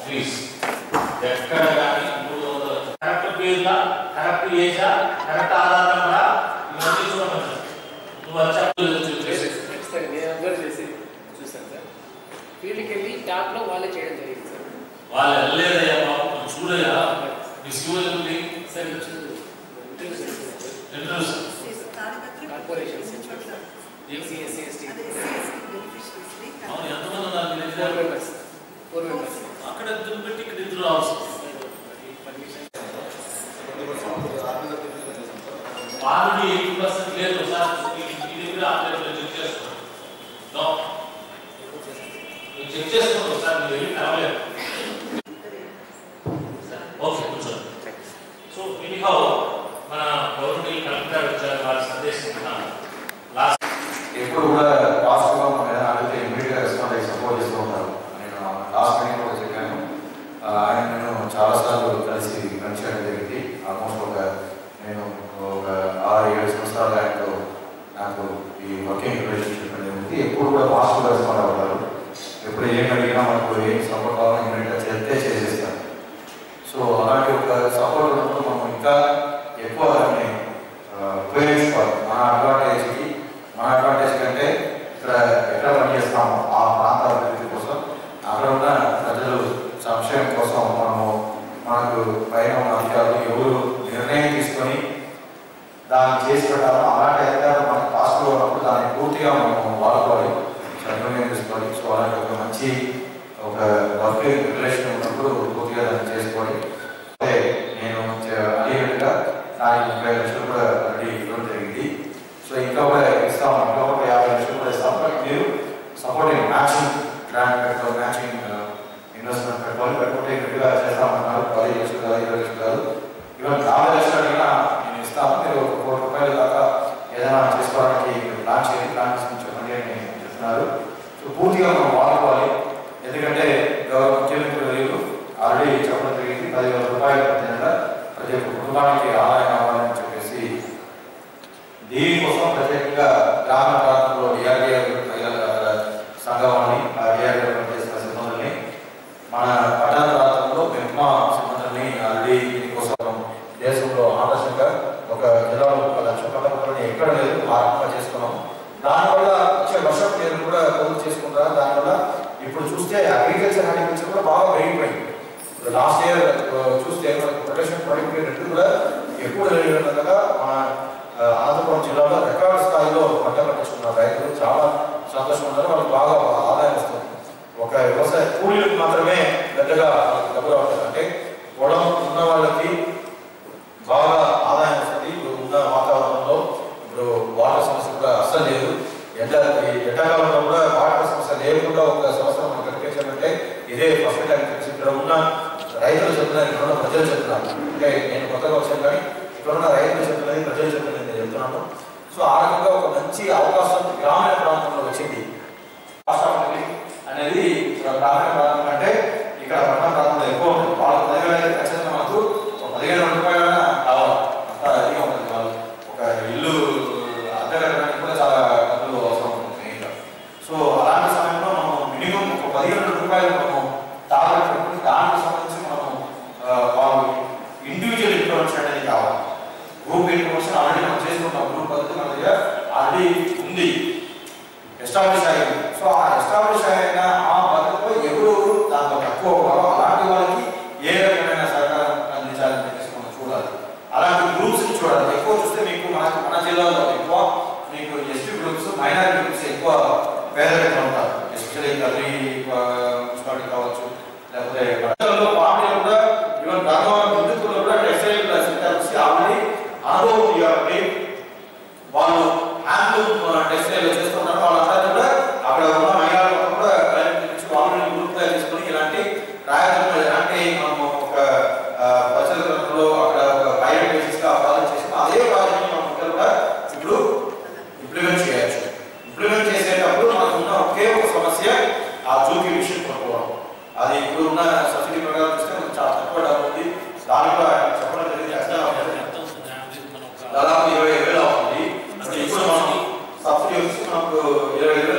please ఎక్కడ కానీ మూడు వందల కరెక్ట్ పేర్లా కరెక్ట్ ఏజా కరెక్ట్ ఆధార్ నెంబరా ఇవన్నీ చూడమని నువ్వు అది చెప్పలేదు సార్ నేను అబ్జర్వ్ చేసి చూసాను సార్ ఫీల్డ్కి వెళ్ళి టాప్లో వాళ్ళే చేయడం జరిగింది సార్ వాళ్ళు వెళ్ళలేదయ్యా బాబు నువ్వు చూడయ్యా మీ శివజీ ఉంది సార్ ఇచ్చు interest corporation SC SC ST అవును ఎంతమంది ఉన్నారు మీ ఫోర్ దగ్గర మెంబర్స్ ఫోర్ మెంబర్స్ అక్కడ ఇద్దరు పెట్టి ఇక్కడ ఇద్దరు రావచ్చు పర్మిషన్ ఆల్రెడీ ఎయిటీ పర్సెంట్ లేదు సార్ మీ మీ దగ్గర ఆల్రెడీ చెక్ చేస్తున్నాం నో మీరు చెక్ చేసుకోండి సార్ మీరు వెళ్ళి కలవలేదు ఓకే కూర్చోండి సో ఎనీహౌ మన గవర్నమెంట్ కలెక్టర్ వచ్చారు వారి సందేశం లాస్ట్ ఎప్పుడు కూడా పాజిటివ్గా మనం ఏదైనా అడిగితే ఇమీడియట్గా రెస్పాండ్ అయ్యి సపోర్ట్ చేస్తూ ఉంటారు నేను లాస్ట్ మీటింగ్ కూడా చెప్పాను ఆ, ఆయన నేను చాలాసార్లు కలిసి పని చేయడం జరిగింది ఆల్మోస్ట్ ఒక నేను ఒక ఆరు ఏడు సంవత్సరాలు ఆయనతో నాకు ఈ వర్కింగ్ రిలేషన్షిప్ అనేది ఉంది ఎప్పుడు కూడా పాజిటివ్గా రెస్పాండ్ అవుతారు ఎప్పుడు ఏం అడిగినా మనకు ఏం సపోర్ట్ కావాలో ఇమీడియట్గా చెప్తే చేసేస్తాను సో అలాంటి ఒక సపోర్ట్ ఉన్నప్పుడు మనం ఇంకా ఎక్కువ దాన్ని ఆ, ఉపయోగించుకోవాలి మన అడ్వాంటేజ్కి మన అడ్వాంటేజ్ కంటే ఇక్కడ ఎక్కడ పనిచేస్తామో ఆ ప్రాంత అభివృద్ధి కోసం అక్కడ ఉన్న ప్రజలు సంక్షేమం కోసం మనము మనకు పైన ఉన్న అధికారులు ఎవరు నిర్ణయం తీసుకొని దాన్ని చేసి పెట్టాలో అలాంటి అధికారులు మనకు పాజిటివ్ ఉన్నప్పుడు దాన్ని పూర్తిగా మనం వాడుకోవాలి సద్వినియోగం చేసుకోవాలి సో అలాంటి ఒక మంచి ఒక వర్కింగ్ రిలేషన్ ఉన్నప్పుడు పూర్తిగా దాన్ని చేసుకోవాలి అదే నేను అడిగినట్టుగా నాకు ముప్పై లక్షలు కూడా ఆల్రెడీ ఇవ్వడం జరిగింది సో ఇంకా కూడా ఇస్తాం ఇంకా ఒక యాభై లక్షలు కూడా ఇస్తాం బట్ మీరు సపోర్టింగ్ మ్యాచింగ్ గ్రాంట్ పెట్టాలి మ్యాచింగ్ ఇన్వెస్ట్మెంట్ పెట్టాలి పెట్టుకుంటే గట్టిగా చేస్తామన్నారు పది లక్షలు కాదు ఇరవై లక్షలు కాదు ఇవన్నీ యాభై లక్షలు అడిగినా నేను ఇస్తాను మీరు ఒక కోటి రూపాయల దాకా ఏదైనా చేసుకోవడానికి మీరు ప్లాన్ చేయండి ప్లాన్ చేసుకుని చెప్పండి అని చెప్తున్నారు సో పూర్తిగా మనం వాడుకోవాలి ఎందుకంటే గౌరవ ముఖ్యమంత్రి వర్యులు ఆల్రెడీ చెప్పడం జరిగింది పదివేల రూపాయలు ప్రతి నెల ప్రతి ఒక్క కుటుంబానికి ఆదాయం కావాలని చెప్పేసి దీనికోసం ప్రత్యేకంగా గ్రామ ప్రాంతంలో డిఆర్డీఆర్ సంఘాన్ని ఆ డిఆర్డీఆర్ పనిచేస్తున్న సిబ్బందుల్ని మన పట్టణ ప్రాంతంలో మెప్మా సిబ్బందుల్ని ఆల్రెడీ దీనికోసం దేశంలో ఆదర్శంగా ఒక జిల్లాలో ఒక లక్ష పట్టణంలోని ఎక్కడ లేదు ఆ రకంగా చేసుకున్నాం దానివల్ల వచ్చే వర్షం నీరు కూడా పొదుపు చేసుకుంటారు దానివల్ల ఇప్పుడు చూస్తే అగ్రికల్చర్ హార్టికల్చర్ కూడా బాగా పెరిగిపోయింది లాస్ట్ ఇయర్ చూస్తే మనకి ప్రొటెక్షన్ ప్రొడక్ట్ రేటు కూడా ఎక్కువ జరిగినట్టుగా మన ఆ, అనంతపురం జిల్లాలో రికార్డు స్థాయిలో పంట పండించుకున్న రైతులు చాలా సంతోషంగా ఉన్నారు వాళ్ళకి బాగా ఆదాయం వస్తుంది ఒక వ్యవసాయ కూలీలకు మాత్రమే పెద్దగా వాళ్ళకి డబ్బులు అవుతుంది అంటే పొలం ఉన్న వాళ్ళకి బాగా ఆదాయం వస్తుంది ఇప్పుడు ఉన్న వాతావరణంలో ఇప్పుడు వాటర్ సమస్య కూడా అస్సలు లేదు ఎండ ఈ ఎండాకాలంలో కూడా వాటర్ సమస్య లేకుండా ఒక సంవత్సరం మనం కనిపించాలంటే ఇదే ఫస్ట్ టైం తెలిసి ఇక్కడ ఉన్న రైతులు చెప్తున్నారు ఇక్కడ ఉన్న ప్రజలు చెప్తున్నారు అంటే నేను కొత్తగా వచ్చాను కానీ ఇక్కడ ఉన్న రైతులు చెప్తున్నది ప్రజలు చెప్తున్నది నేను చెప్తున్నాను సో ఆ రకంగా ఒక మంచి అవకాశం గ్రామీణ ప్రాంతంలో వచ్చింది రాష్ట్రానికి అనేది ఇక్కడ గ్రామీణ ప్రాంతం కంటే ఇక్కడ పట్టణ ప్రాంతంలో ఎక్కువ ఉంటుంది వాళ్ళు పదివేల అయితే ఖచ్చితంగా మనకు ఒక పదిహేను రూపాయల కావాలి అంత అధిകം ఉంటుంది వాళ్ళు ఒక ఇల్లు అద్దె కట్టడానికి కూడా చాలా డబ్బులు అవసరం ఉంటుంది మెయిన్గా సో అలాంటి సమయంలో మనం మినిమం ఒక పదిహేను రూపాయలు మనము టార్గెట్ పెట్టుకుని దానికి సంబంధించి మనం ఆ, వాళ్ళు ఇండివిజువల్ ఇన్ఫర్మేషన్ అనేది కావాలి గ్రూప్ ఇన్ఫర్మేషన్ ఆల్రెడీ మనం చేసుకుంటాం గ్రూప్ పద్ధతి మన దగ్గర ఆల్రెడీ ఉంది ఎస్టాబ్లిష్ అయ్యింది సో ఆ ఎస్టాబ్లిష్ అయిన ఆ పద్ధతిలో ఎవరు దాంట్లో తక్కువ ఉన్నారో అలాంటి వాళ్ళకి ఏ రకమైన సహకారం అందించాలని చెప్పేసి మనం చూడాలి అలాంటి గ్రూప్స్ చూడాలి ఎక్కువ చూస్తే మీకు మన మన జిల్లాలో ఎక్కువ మీకు ఎస్టీ గ్రూప్స్ మైనారిటీ గ్రూప్స్ ఎక్కువ పేదరికంలో ఉంటారు ఎస్పెషల్లీ కదిరి మున్సిపాలిటీ కావచ్చు లేకపోతే పట్టణంలో పార్టీలు కూడా ఈవెన్ ధర్మవరం హిందుత్వంలో కూడా టెక్స్టైల్ సెక్టర్ వచ్చి ఆల్రెడీ అనుభవం ఉంది కాబట్టి వాళ్ళు హ్యాండ్లూమ్ టెక్స్టైల్ చేస్తున్నారు వాళ్ళందరూ కూడా అక్కడ ఉన్న మహిళలు కూడా ప్రయత్నించి వాళ్ళని గ్రూప్ గా తీసుకొని ఇలాంటి రాయలసీమ ఎలాంటి మనము ఒక పరిశోధనలో అక్కడ ఒక పైలట్ బేసిస్ గా ప్రాజెక్ట్ చేసి అదే ప్రాజెక్ట్ మనం ఇక్కడ కూడా ఇప్పుడు ఇంప్లిమెంట్ చేయొచ్చు ఇంప్లిమెంట్ చేసేటప్పుడు మనకు ఉన్న ఒకే ఒక సమస్య ఆ జూకి మిషన్ కొనుక్కోవడం అది ఇప్పుడు ఉన్న సబ్సిడీ ప్రకారం చూస్తే మనకు చాలా తక్కువ డబ్బు ఉంది దాని కూడా ఆయన చెప్పడం జరిగింది ఎక్స్ట్రా ఎంత అవుతుంది యావరేజ్ మనం ఒక దాదాపు ఇరవై వేలు అవుతుంది అంటే ఇప్పుడు మనం సబ్సిడీ వచ్చి మనకు ఇరవై వేలు